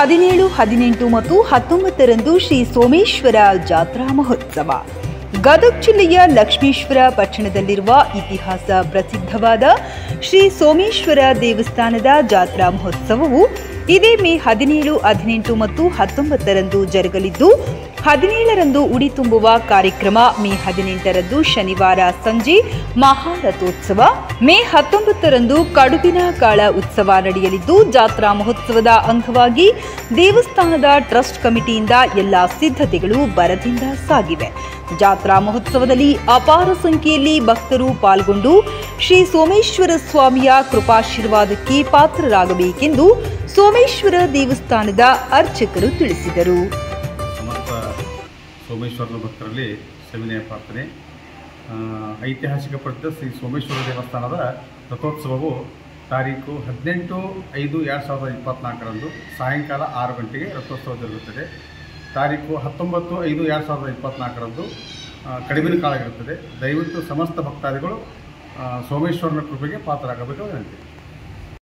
ಹದಿನೇಳು ಹದಿನೆಂಟು ಮತ್ತು ಹತ್ತೊಂಬತ್ತರಂದು ಶ್ರೀ ಸೋಮೇಶ್ವರ ಜಾತ್ರಾ ಮಹೋತ್ಸವ ಗದಗ ಜಿಲ್ಲೆಯ ಲಕ್ಷ್ಮೀಶ್ವರ ಪಟ್ಟಣದಲ್ಲಿರುವ ಇತಿಹಾಸ ಪ್ರಸಿದ್ಧವಾದ ಶ್ರೀ ಸೋಮೇಶ್ವರ ದೇವಸ್ಥಾನದ ಜಾತ್ರಾ ಮಹೋತ್ಸವವು ಇದೇ ಮೇ ಹದಿನೇಳು ಹದಿನೆಂಟು ಮತ್ತು ಹತ್ತೊಂಬತ್ತರಂದು ಜರುಗಲಿದ್ದು ಹದಿನೇಳರಂದು ಉಡಿ ತುಂಬುವ ಕಾರ್ಯಕ್ರಮ ಮೇ ಹದಿನೆಂಟರಂದು ಶನಿವಾರ ಸಂಜೆ ಮಹಾರಥೋತ್ಸವ ಮೇ ಹತ್ತೊಂಬತ್ತರಂದು ಕಡುಬಿನ ಕಾಳ ಉತ್ಸವ ನಡೆಯಲಿದ್ದು ಜಾತ್ರಾ ಮಹೋತ್ಸವದ ಅಂಗವಾಗಿ ದೇವಸ್ಥಾನದ ಟ್ರಸ್ಟ್ ಕಮಿಟಿಯಿಂದ ಎಲ್ಲ ಸಿದ್ಧತೆಗಳು ಭರದಿಂದ ಸಾಗಿವೆ ಜಾತ್ರಾ ಮಹೋತ್ಸವದಲ್ಲಿ ಅಪಾರ ಸಂಖ್ಯೆಯಲ್ಲಿ ಭಕ್ತರು ಪಾಲ್ಗೊಂಡು ಶ್ರೀ ಸೋಮೇಶ್ವರ ಸ್ವಾಮಿಯ ಕೃಪಾಶೀರ್ವಾದಕ್ಕೆ ಪಾತ್ರರಾಗಬೇಕೆಂದು ಸೋಮೇಶ್ವರ ದೇವಸ್ಥಾನದ ಅರ್ಚಕರು ತಿಳಿಸಿದರು ಸಮಸ್ತ ಸೋಮೇಶ್ವರನ ಭಕ್ತರಲ್ಲಿ ಸವಿನಯ ಪ್ರಾರ್ಥನೆ ಆ, ಐತಿಹಾಸಿಕ ಪ್ರಸಿದ್ಧ ಶ್ರೀ ಸೋಮೇಶ್ವರ ದೇವಸ್ಥಾನದ ರಥೋತ್ಸವವು ತಾರೀಕು ಹದಿನೆಂಟು ಐದು ಎರಡು ಸಾವಿರದ ಇಪ್ಪತ್ತ್ನಾಲ್ಕರಂದು ಸಾಯಂಕಾಲ ಆರು ಗಂಟೆಗೆ ರಥೋತ್ಸವ ಜರುಗುತ್ತದೆ ತಾರೀಕು ಹತ್ತೊಂಬತ್ತು ಐದು ಎರಡು ಸಾವಿರದ ಇಪ್ಪತ್ತ್ನಾಲ್ಕರಂದು ಆ, ಕಡಿಮೆ ಕಾಲ ಇರುತ್ತದೆ ದಯವಿಟ್ಟು ಸಮಸ್ತ ಭಕ್ತಾದಿಗಳು ಆ, ಸೋಮೇಶ್ವರನ ಕೃಪೆಗೆ ಪಾತ್ರರಾಗಬೇಕು ವಿನಂತಿ